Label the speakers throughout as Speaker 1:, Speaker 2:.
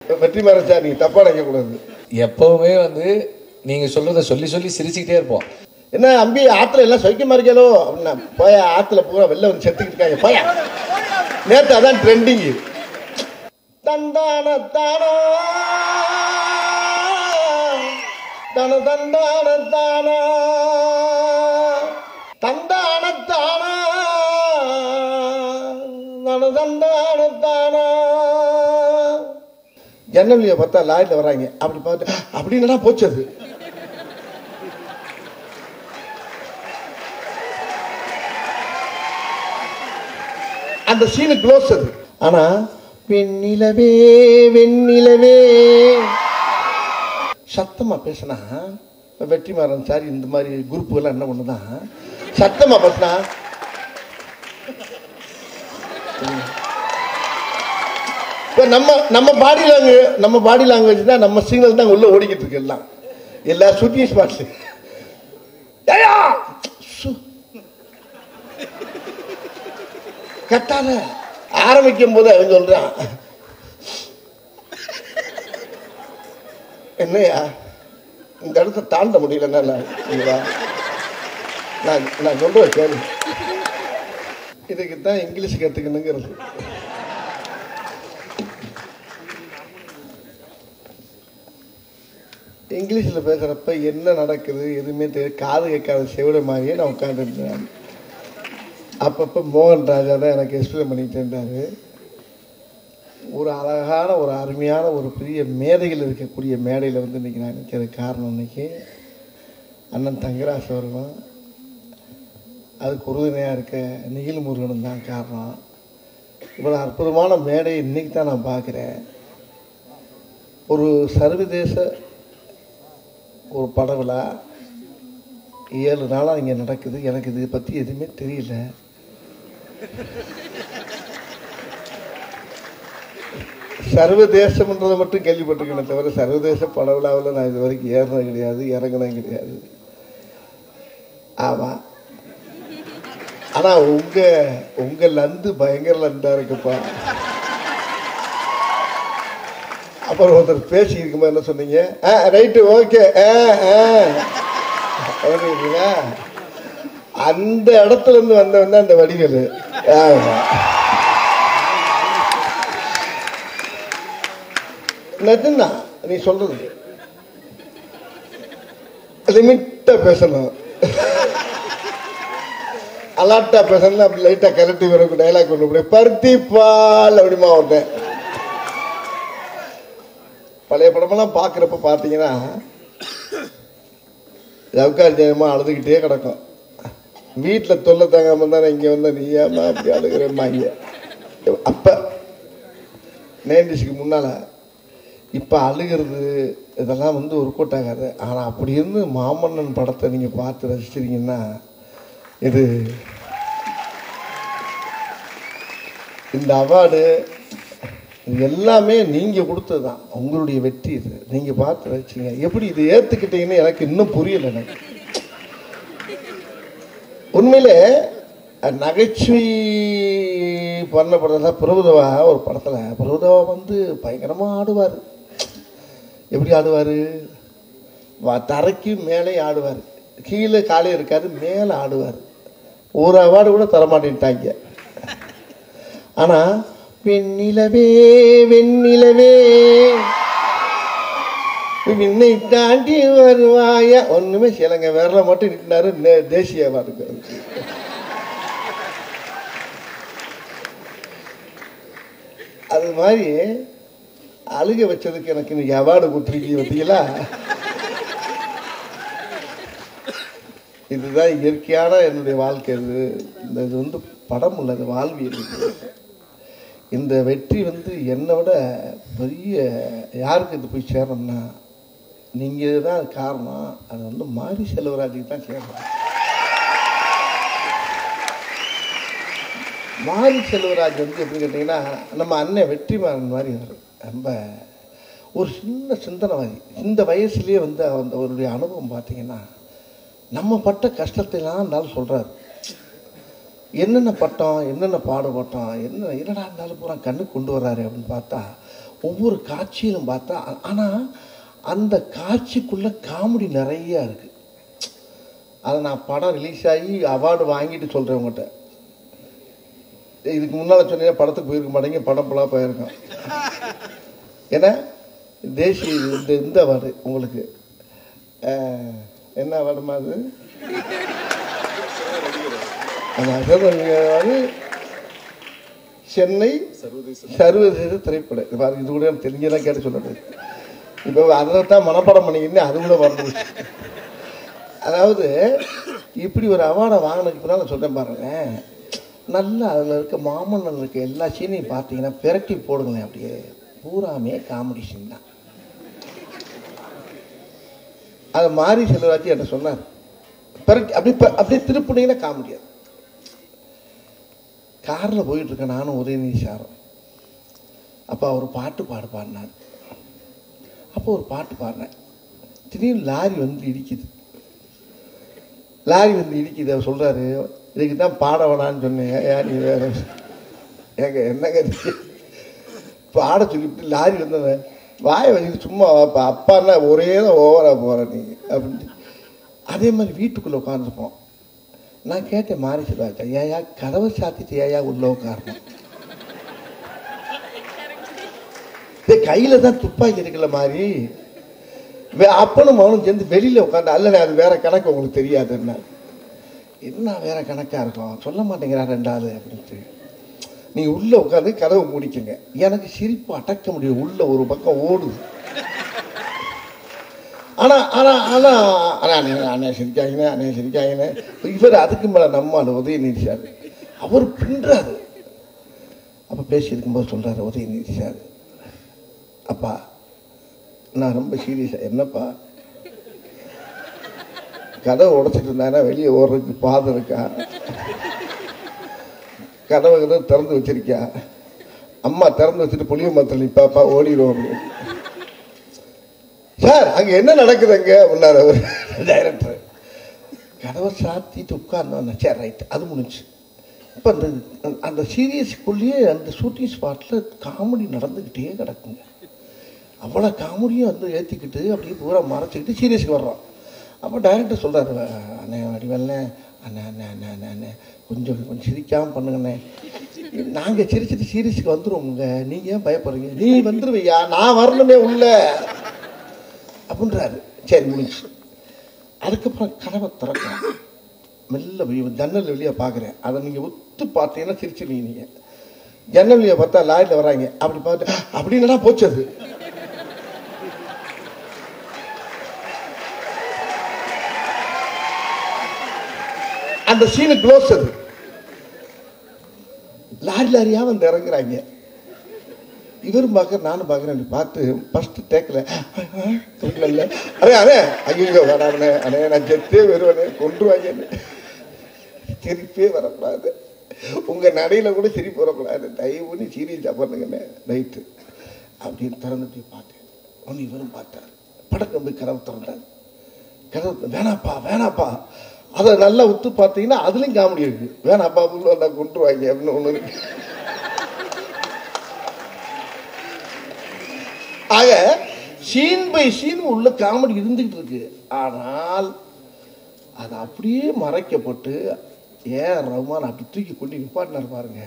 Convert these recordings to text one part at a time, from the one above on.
Speaker 1: Vetrimaaran sir நீங்கள் தப்பாக நினைக்கக்கூடாது
Speaker 2: எப்பவுமே வந்து நீங்க சொல்றத சொல்லி சொல்லி சிரிச்சுக்கிட்டே இருப்போம்
Speaker 1: என்ன அம்பி ஆத்துல எல்லாம் சௌக்கியமா இருக்கலோ அப்படின்னா போய ஆத்துல பூரா வெளில வந்து செத்துக்கிட்டு இருக்காங்க போயா நேத்து அதான் ட்ரெண்டிங் தந்தான தானா தன தந்தான தானா தந்தான தானா தன தந்தான தானா ஜன்னலியை பார்த்தா லாரியில் வராங்க அப்படி பார்த்து அப்படி என்னடா போச்சு அது அந்த சீனு க்ளோஸ் அது ஆனா வெண்ணிலவே வெண்ணிலவே சத்தமா பேசினா வெற்றிமாறன் சார் இந்த மாதிரி குரூப் எல்லாம் என்ன பண்ணுதான் சத்தமா பேசினா இப்ப நம்ம நம்ம பாடி லாங்குவேஜ் நம்ம பாடி லாங்குவேஜ் தான் நம்ம சிக்னல் தான் உள்ள ஓடிக்கிட்டு இருக்கு எல்லாம் எல்லா ஷூட்டிங் ஸ்பாட்ஸ் ஏயா சு. கட்டாத ஆரம்பிக்கும் போது அவன் சொல்றான் என்னையா இந்த இடத்த தாண்ட முடியலன்னா நான் நான் சொல்றேன் கேளு இதுக்கு தான் இங்கிலீஷ் கத்துக்கணுங்கிறது இங்கிலீஷில் பேசுகிறப்ப என்ன நடக்குது எதுவுமே தெரியாது காது கேட்காத செவிட மாதிரியே நான் உட்காந்துருந்தேன் அப்பப்போ மோகன் ராஜா தான் எனக்கு எக்ஸ்பிளைன் பண்ணிட்டு இருந்தாரு ஒரு அழகான ஒரு அருமையான ஒரு பெரிய மேதைகள் இருக்கக்கூடிய மேடையில் வந்து இன்னைக்கு நான் நிற்கிறது காரணம் இன்னைக்கு அண்ணன் தங்கராஜ் அவர்களும் அதுக்கு உறுதுணையாக இருக்க நிகில் முருகனும் தான் காரணம் இவ்வளோ அற்புதமான மேடை இன்னைக்கு தான் நான் பார்க்குறேன் ஒரு சர்வதேச ஒரு பட விழா ஏழு நாளாக இங்கே நடக்குது எனக்கு இதை பற்றி எதுவுமே தெரியல சர்வதேசம்ன்றதை மட்டும் கேள்விப்பட்டிருக்கேனே தவிர சர்வதேச பட விழாவில் நான் இது வரைக்கும் ஏறினது கிடையாது இறங்கினது கிடையாது ஆமாம் ஆனால் உங்கள் உங்கள் லந்து பயங்கர லந்தா இருக்குப்பா அப்புறம் ஒருத்தர் பேசி இருக்கும்போது என்ன சொன்னீங்க ஆ ரைட்டு ஓகே ஆ ஆ அப்படிங்களா அந்த இடத்துல இருந்து வந்தவன் தான் அந்த வடிவேலு ஆமா. நிஜம்தான் நீ சொல்றது லிமிட்டா பேசணும் அலாட்டா பேசணும் அப்படி லைட்டா கரட்டி வரும் டைலாக் ஒன்று அப்படி பருத்தி பால் அப்படிமா ஒருத்தன் பழைய படமெல்லாம் பார்க்குறப்ப பார்த்தீங்கன்னா லவ்கார் ஜெயமா அழுதுகிட்டே கிடக்கும் வீட்டில் தொல்லை தாங்காம தானே இங்கே வந்தா நீ ஏமா அப்படி அழுகிறேம்மா இங்கே அப்போ நைன்டிஸ்க்கு முன்னால் இப்போ அழுகிறது இதெல்லாம் வந்து ஒரு கூட்டாகாது ஆனால் அப்படி இருந்து மாமன்னன் படத்தை நீங்கள் பார்த்து ரசிச்சிருங்கன்னா இது இந்த அவார்டு இது எல்லாமே நீங்கள் கொடுத்தது தான் உங்களுடைய வெற்றி இது நீங்கள் பார்த்து ரசிச்சிங்க எப்படி இது ஏற்றுக்கிட்டீங்கன்னு எனக்கு இன்னும் புரியல எனக்கு உண்மையிலே அஹ், நகைச்சுவை பண்ண படத்துல பிரபுதவா ஒரு படத்தில் பிரபுதவா வந்து பயங்கரமாக ஆடுவார் எப்படி ஆடுவார் தரைக்கு மேலே ஆடுவார் கீழே காலே இருக்காது மேலே ஆடுவார் ஒரு அவார்டு கூட தரமாட்டேன்ட்டாங்க ஆனால் வெண்ணிலவே வெண்ணிலவே விண்ணை தாண்டி வருவாயா ஒண்ணுமே செய்யலைங்க விரல மட்டும் நிற்கினாரு நே- தேசிய அவார்டுக்கு அது மாதிரி அழுக வச்சதுக்கு எனக்கு இன்னைக்கு அவார்டு கொடுத்துருக்கீங்க பார்த்தீங்களா இதுதான் இயற்கையான என்னுடைய வாழ்க்கை இது இந்த இது வந்து படம் இல்லை அது வாழ்வியல் இது. இந்த வெற்றி வந்து என்னை விட பெரிய யாருக்கு இது போய் சேரணும்னா நீங்கள் தான் காரணம் அது வந்து மாரி செல்வராஜுக்கு தான் சேரணும் மாரி செல்வராஜ் வந்து எப்படி கேட்டிங்கன்னா நம்ம அண்ணன் வெற்றிமாறன் மாதிரி அவர் ரொம்ப ஒரு சின்ன சிந்தனைவாதி இந்த வயசுலேயே வந்து அந்த அவருடைய அனுபவம் பார்த்தீங்கன்னா நம்ம பட்ட கஷ்டத்தைலாம் இருந்தாலும் சொல்கிறார் என்னென்ன பட்டோம் என்னென்ன பாடுபட்டோம் என்ன என்னடா இருந்தாலும் பூரா கண்ணுக்கு கொண்டு வர்றாரு அப்படின்னு பார்த்தா ஒவ்வொரு காட்சியிலும் பார்த்தா ஆனால் அந்த காட்சிக்குள்ள காமெடி நிறைய இருக்கு அதை நான் படம் ரிலீஸ் ஆகி அவார்டு வாங்கிட்டு சொல்கிறேன் உங்கள்கிட்ட இதுக்கு முன்னால் சொன்னீங்கன்னா படத்துக்கு போயிருக்க மாட்டேங்க படம் ஃபுல்லாக போயிருக்கோம் ஏன்னா தேசிய இந்த இந்த அவார்டு உங்களுக்கு அஹ், என்ன அவார்டுமா அது அந்த அவார்டு சென்னை சர்வதேச திரைப்பட இது பாருங்க இது கூட எனக்கு தெரிஞ்செல்லாம் கேட்டு சொல்லுறது இப்போ அதை தான் மனப்பாடம் பண்ணிக்கின்னு அது கூட வரணும் அதாவது இப்படி ஒரு அவார்டை வாங்கினதுக்கு பின்னால் நான் சொல்கிறேன் பாருங்களேன் நல்லா அதில் இருக்க மாமன்னன் இருக்க எல்லா சீனையும் பார்த்தீங்கன்னா பிரட்டி போடுங்களேன் அப்படியே பூராமே காமெடி சீன் தான் அதை மாறி செல்வராஜ் என்கிட்ட சொன்னார் பிரட்டி அப்படி ப- அப்படியே திருப்பினீங்கன்னா காமெடியாது காரில் போயிட்டு இருக்கேன் நானும் உதயநிதி சாரும் அப்போ அவர் பாட்டு பாட பாடினார் அப்போ ஒரு பாட்டு பாடினேன் திடீர்னு லாரி வந்து இடிக்குது லாரி வந்து இடிக்குது அவர் சொல்கிறாரு இதுக்கு தான் பாட வேணான்னு சொன்னேன் ஏன் நீ வேற ஏங்க என்னங்க இது? பாட சொல்லிவிட்டு லாரி வந்தவ வாயை வச்சுட்டு சும்மா வாப்பா அப்பான்னா ஒரே தான் ஓவராக போகிற நீ அப்படின்ட்டு அதே மாதிரி வீட்டுக்குள்ளே உட்காந்துருப்போம் நான் கேட்டேன் மாறி சிவாஜா ஏயா கதவை சாத்திட்டு ஏயா உள்ள உட்காரணும் கையில் தான் துப்பாக்கி இருக்குல்ல மாதிரி வே- அப்பனும் மகனும் சேர்ந்து வெளியில் உட்காந்து அல்ல அது வேற கணக்கு உங்களுக்கு தெரியாது என்ன என்ன வேற கணக்காக இருக்கும் சொல்ல மாட்டேங்கிறா ரெண்டு ஆள் அப்படின்ட்டு நீ உள்ளே உட்காந்து கதவை முடிக்குங்க எனக்கு சிரிப்பு அடக்க முடியும் உள்ள ஒரு பக்கம் ஓடுது ஆனா ஆனா ஆனா ஆனா அண்ணே அண்ணே சிரிக்காங்கண்ணே அண்ணே சிரிக்காங்கண்ணே இவர் அதுக்கு மேல நம்ம ஆளு உதயநிதி சார் அவர் பின்றாரு அப்ப பேசி இருக்கும்போது சொல்றாரு உதயநிதி சார் அப்பா நான் ரொம்ப சீரியஸா என்னப்பா கதவை உடைச்சிட்டு இருந்தானா வெளியே ஓடுறதுக்கு பாதை இருக்கா கதவை கதவை திறந்து வச்சிருக்கியா அம்மா திறந்து வச்சுட்டு புளிய மரத்தில் நிப்பாப்பா ஓடிடும் அப்படின்னு சார் அங்க என்ன நடக்குது அங்க அப்படின்னாரு அவர் டைரக்டர் கதவை சாத்திட்டு உட்கார்ந்தோம் சரி ரைட் அது முடிஞ்சு இப்போ அந்த அந்த சீரியஸ்க்குள்ளேயே அந்த ஷூட்டிங் ஸ்பாட்டில் காமெடி நடந்துக்கிட்டே கிடக்குங்க அவ்வளோ காமெடியும் வந்து ஏற்றிக்கிட்டு அப்படியே பூரா மறைச்சிக்கிட்டு சீரியஸ்க்கு வர்றோம் அப்போ டைரக்டர் சொல்கிறாரு அண்ணே வடிவல்ல அண்ணே அண்ணே அண்ணே அண்ணே அண்ணே கொஞ்சம் கொஞ்சம் சிரிக்காமல் பண்ணுங்கண்ணே நாங்கள் சிரிச்சிட்டு சீரியஸ்க்கு வந்துருவோங்க நீங்கள் ஏன் பயப்படுறீங்க நீ வந்துருவையா நான் வரணுமே உள்ள அப்படின்றாரு சரி முடிஞ்சு அதுக்கப்புறம் கதவை திறக்கிறேன் மெல்ல போய் ஜன்னல் வெளியே பார்க்குறேன் அதை நீங்கள் ஒத்து பார்த்தீங்கன்னா சிரிச்சிருவீங்க நீங்கள் ஜன்னல் வெளியே பார்த்தா லாரியில் வராங்க அப்படி பார்த்து அப்படின்னா போச்சு அது அந்த சீனு க்ளோஸ் அது லாரி லாரியா வந்து இறங்குறாங்க இவரும் பார்க்க நானும் பார்க்குறேன் பார்த்து ஃபர்ஸ்ட் டேக்கில் இல்லை அடே அடே ஐயோ வராமனே அடே நான் செத்தே வருவனே கொண்டுருவாங்க சிரிப்பே வரக்கூடாது உங்கள் நடையில் கூட சிரிப்பு வரக்கூடாது தயவு பண்ணி சீரியஸாக பண்ணுங்கண்ணே நைட்டு அப்படின்னு திறந்துட்டு பார்த்தேன் ஒன்று இவரும் பார்த்தார் படக்கம் போய் கதவு திறந்தார் கதவு வேணாப்பா வேணாப்பா அதை நல்லா உத்து பார்த்தீங்கன்னா அதுலேயும் காமெடி இருக்கு வேணாப்பா உள்ள வந்தா கொண்டுருவாங்க அப்படின்னு ஒன்று இருக்கு ஆக சீன் பை சீன் உள்ள காமெடி இருந்துகிட்டு இருக்கு ஆனால் அது அப்படியே மறைக்கப்பட்டு ஏன் ரகுமான் அப்படி தூக்கி கொண்டு நிப்பாட்டினார் பாருங்க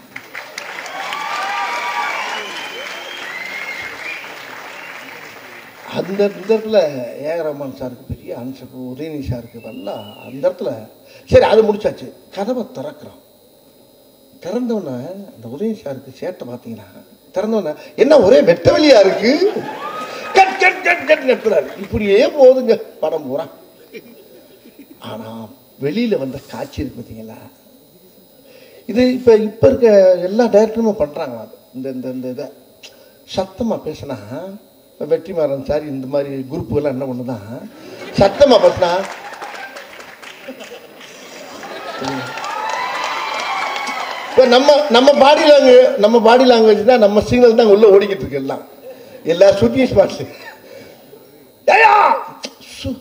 Speaker 1: அந்த இந்த இடத்துல ஏ ரஹ்மான் சாருக்கு பெரிய ஆன்சர் உதயநிதி சாருக்கு எல்லாம் அந்த இடத்துல சரி அது முடிச்சாச்சு கதவை திறக்கிறோம் திறந்தவொடனே அந்த உதயநிதி சாருக்கு சேட்டை பார்த்தீங்கன்னா திறந்தவொடனே என்ன ஒரே வெட்ட வெளியா இருக்கு கட் கட் கட் கட் கட்டுறாரு இப்படியே போகுதுங்க படம் பூரா ஆனா வெளியில வந்த காட்சி இருக்கு பார்த்தீங்களா இது இப்ப இப்ப இருக்க எல்லா டைரக்டருமே பண்றாங்க அது இந்த இந்த இந்த இதை சத்தமா பேசினா இப்ப வெற்றிமாறன் சார் இந்த மாதிரி குரூப்புகள்லாம் என்ன பண்ணுதான் சத்தமா பேசினா இப்போ நம்ம நம்ம பாடி லாங்குவேஜ் நம்ம பாடி லாங்குவேஜ் தான் நம்ம சிக்னல் தான் உள்ள ஓடிக்கிட்டு இருக்கு எல்லாம் எல்லா ஷூட்டிங் ஸ்பாட்ஸ் ஏயா சு.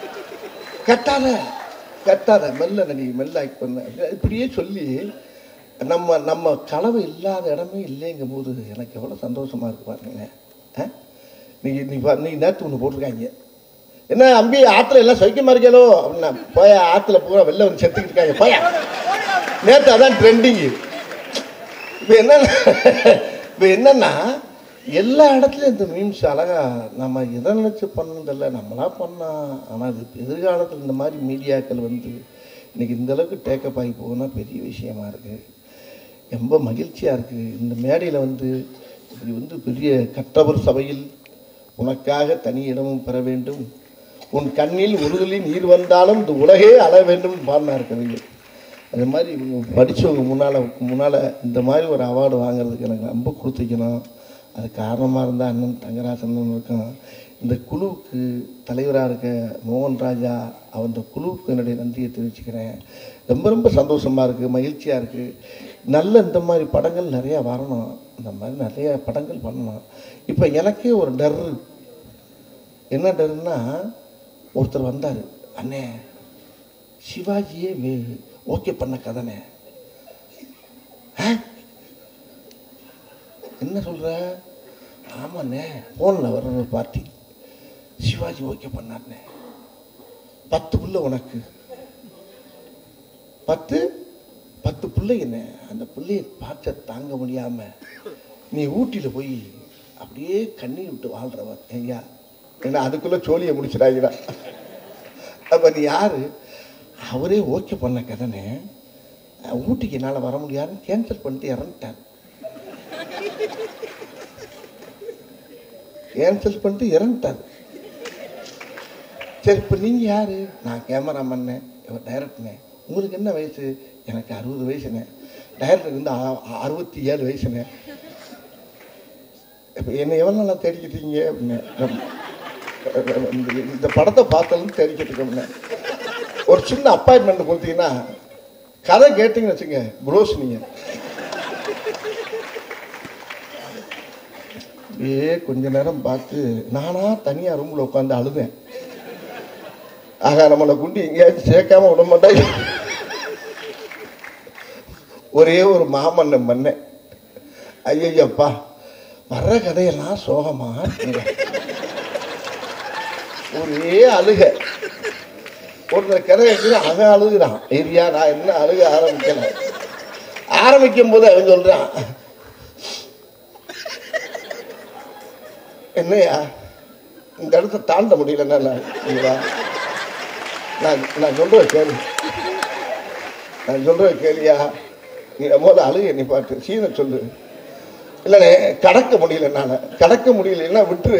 Speaker 1: கட்டாத கட்டாத மெல்ல நடி மெல்ல ஆக்ட் பண்ண இப்படியே சொல்லி நம்ம நம்ம கனவு இல்லாத இடமே இல்லைங்கும் போது எனக்கு எவ்வளோ சந்தோஷமா இருக்கு பாருங்களேன் ஆ? நீ நீ பா- நீ நேற்று ஒன்று போட்டிருக்காங்க என்ன அம்பி ஆற்றுல எல்லாம் சௌக்கியமா இருக்கேளோ அப்படின்னா போய ஆற்றுல பூரா வெளில வந்து செத்துக்கிட்டு இருக்காங்க போயா நேற்று அதான் ட்ரெண்டிங்கு இப்போ என்னன்னா இப்போ என்னன்னா எல்லா இடத்துலையும் இந்த மீம்ஸ் அழகா நம்ம எதை நினச்சி பண்ணதில்ல நம்மளா பண்ணா ஆனால் இது எதிர்காலத்தில் இந்த மாதிரி மீடியாக்கள் வந்து இன்னைக்கு இந்த அளவுக்கு டேக்கப் ஆகி போகுதுன்னா பெரிய விஷயமா இருக்குது ரொம்ப மகிழ்ச்சியாக இருக்குது இந்த மேடையில் வந்து இப்படி வந்து பெரிய கற்றவர் சபையில் உனக்காக தனி இடமும் பெற வேண்டும் உன் கண்ணில் உறுதலில் நீர் வந்தாலும் இந்த உலகே அழ வேண்டும் பாடினார் கவிஞர் அது மாதிரி இவங்க படித்தவங்க முன்னால் முன்னால் இந்த மாதிரி ஒரு அவார்டு வாங்குறதுக்கு எனக்கு ரொம்ப கொடுத்துக்கணும் அது காரணமாக இருந்தால் அண்ணன் தங்கராசன் இருக்கும் இந்த குழுவுக்கு தலைவராக இருக்க மோகன் ராஜா அந்த குழுவுக்கு என்னுடைய நன்றியை தெரிவிச்சுக்கிறேன் ரொம்ப ரொம்ப சந்தோஷமாக இருக்குது மகிழ்ச்சியாக இருக்குது நல்ல இந்த மாதிரி படங்கள் நிறையா வரணும் இந்த மாதிரி நிறைய படங்கள் பண்ணணும் இப்போ எனக்கே ஒரு டர் என்ன டர்னா ஒருத்தர் வந்தார் அண்ணே சிவாஜியே வே ஓகே பண்ண கதனே ஆ? என்ன சொல்ற ஆமாண்ணே ஃபோனில் வர்ற ஒரு பார்ட்டி சிவாஜி ஓகே பண்ணார்ண்ணே பத்து புள்ள உனக்கு பத்து பத்து பிள்ளைங்கண்ணே அந்த பிள்ளைய பார்த்த தாங்க முடியாம நீ ஊட்டியில் போய் அப்படியே கண்ணீர் விட்டு வாழ்றவன் ஐயா ஏன்னா அதுக்குள்ள சோழியை முடிச்சிடாங்கடா அப்ப நீ யாரு அவரே ஓகே பண்ண கதனே ஊட்டிக்கு என்னால் வர முடியாதுன்னு கேன்சல் பண்ணிட்டு இறந்துட்டார் கேன்சல் பண்ணிட்டு இறந்துட்டார் சரி இப்போ நீங்கள் யாரு நான் கேமராமேன் இவர் டைரக்டர்னே உங்களுக்கு என்ன வயசு எனக்கு அறுபது வயசுண்ணே டைரக்டருக்கு வந்து அ- அறுபத்தி ஏழு வயசுண்ணே இப்போ என்னை எவ்வளோ நாளாக தேடிக்கிட்டீங்க அப்படின்னு இந்த- இந்த படத்தை பார்த்தாலும் தேடிக்கிட்டு இருக்கோம்னே ஒரு சின்ன அப்பாயின்மெண்ட் கொடுத்தீங்கன்னா கதை கேட்டீங்கன்னு வச்சுங்க ப்ரோஸ் நீங்கள் ஏ கொஞ்ச நேரம் பார்த்து நானா தனியாக ரூமில் உட்காந்து அழுதேன் ஆகா நம்மளை குண்டி எங்கேயாச்சும் சேர்க்காம விட மாட்டாங்க ஒரே ஒரு மாமன்னம் பண்ணேன் ஐயப்பா வர்ற கதையெல்லாம் சோகமா இருக்குங்க. ஒரே அழுக ஒருத்தர் கதை எடுத்து அவன் அழுகுறான் ஏரியா நான் என்ன அழுக ஆரம்பிக்கல ஆரம்பிக்கும் போது அவன் சொல்றான் என்னையா இந்த இடத்த தாண்ட முடியலன்னா நான் நான் சொல்ற கேள்வி நான் சொல்ற கேளியா நீ முதல்ல அழுக நீ பாட்டு சீனை சொல்லு இல்லைண்ணே கடக்க முடியல என்னால கடக்க முடியலன்னா விட்டுரு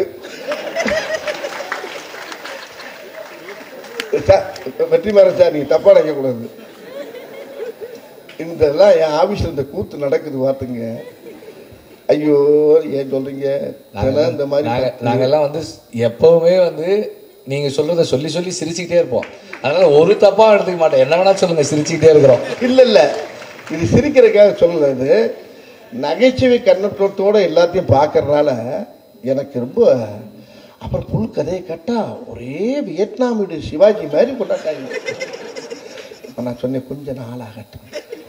Speaker 1: சார், வெற்றிமாறன் சார் நீங்க தப்பா நினைக்க கூடாது இதெல்லாம் என் ஆபீஸ்ல இந்த கூத்து நடக்குது பார்த்துங்க ஐயோ ஏன் சொல்றீங்க இதெல்லாம் இந்த மாதிரி
Speaker 2: நாங்க நாங்கெல்லாம் வந்து எப்பவுமே வந்து நீங்க சொல்றத சொல்லி சொல்லி சிரிச்சுக்கிட்டே இருப்போம் அதனால ஒரு தப்பா எடுத்துக்க மாட்டோம் என்ன வேணா சொல்லுங்க சிரிச்சுக்கிட்டே இருக்கிறோம்
Speaker 1: இல்ல இல்ல இது சிரிக்கிறதுக்காக சொல்லல இது நகைச்சுவை கண்ணோட்டத்தோட எல்லாத்தையும் பார்க்கறதுனால எனக்கு ரொம்ப அப்புறம் புல் கதையை கேட்டா ஒரே வியட்நாம் வீடு சிவாஜி மாதிரி கொண்டாட்டாங்க அப்ப நான் சொன்னேன் கொஞ்ச நாள் ஆகட்டும்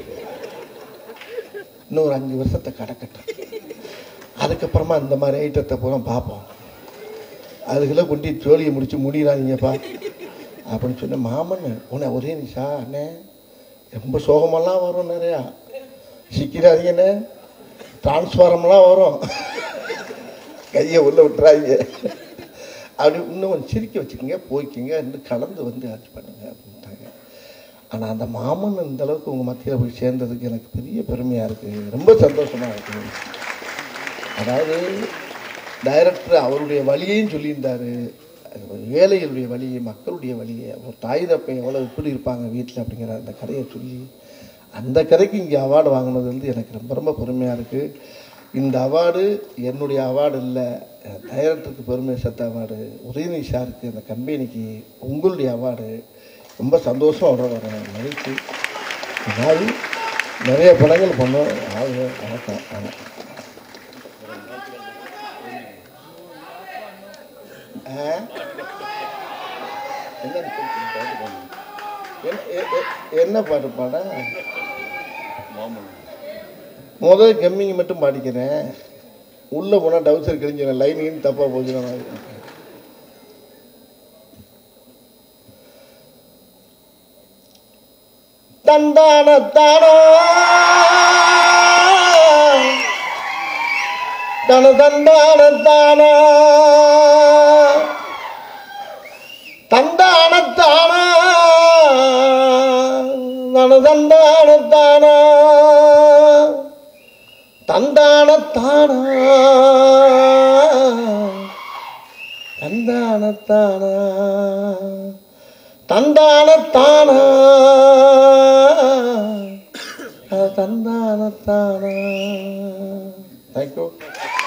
Speaker 1: இன்னொரு அஞ்சு வருஷத்தை கடக்கட்டும் அதுக்கப்புறமா இந்த மாதிரி ஐட்டத்தை பூரா பார்ப்போம் அதுக்குள்ள கொண்டு ஜோலியை முடிச்சு முடியறாதீங்கப்பா அப்படின்னு சொன்ன மாமன் உன்னை ஒரே நிஷா அண்ணே ரொம்ப சோகமெல்லாம் வரும் நிறையா சிக்கிறாதீங்கண்ணே டிரான்ஸ்ஃபாரம்லாம் வரும் கையை உள்ள விட்டுறாங்க அப்படி இன்னும் கொஞ்சம் சிரிக்க வச்சுக்கோங்க போய்க்கிங்க இன்னும் கலந்து வந்து ஆட்சி பண்ணுங்க அப்படின்ட்டாங்க ஆனால் அந்த மாமன் இந்த அளவுக்கு உங்கள் மத்தியில் போய் சேர்ந்ததுக்கு எனக்கு பெரிய பெருமையாக இருக்குது ரொம்ப சந்தோஷமாக இருக்குது அதாவது டைரக்டர் அவருடைய வழியையும் சொல்லியிருந்தாரு அது ஏழைகளுடைய வழியை மக்களுடைய வழியை ஒரு தாய் தப்பையும் எவ்வளோ எப்படி இருப்பாங்க வீட்டில் அப்படிங்கிற அந்த கதையை சொல்லி அந்த கதைக்கு இங்கே அவார்டு வாங்கினது வந்து எனக்கு ரொம்ப ரொம்ப பெருமையாக இருக்குது இந்த அவார்டு என்னுடைய அவார்டு இல்லை டைரக்டருக்கு பெருமை சேர்த்த அவார்டு உதயநிதி சாருக்கு அந்த கம்பெனிக்கு உங்களுடைய அவார்டு ரொம்ப சந்தோஷம் வர வரேன் மகிழ்ச்சி அதாவது நிறைய படங்கள் பண்ணோம் அதாவது வணக்கம் வணக்கம் ஆ? என்ன என்ன- எ- எ- என்ன பாட்டு பாட முதல் கம்மிங்க மட்டும் பாடிக்கிறேன் உள்ளே போனால் டவுசர் கிழிஞ்சிடும் லைனிங் தப்பாக போச்சுன்னா நான் தந்தான தானா தன தந்தான தானா தந்தான தானா தன தந்தான தானா தந்தான தானா தந்தான தானா தந்தான தானா தந்தான தானா தேங்க்யூ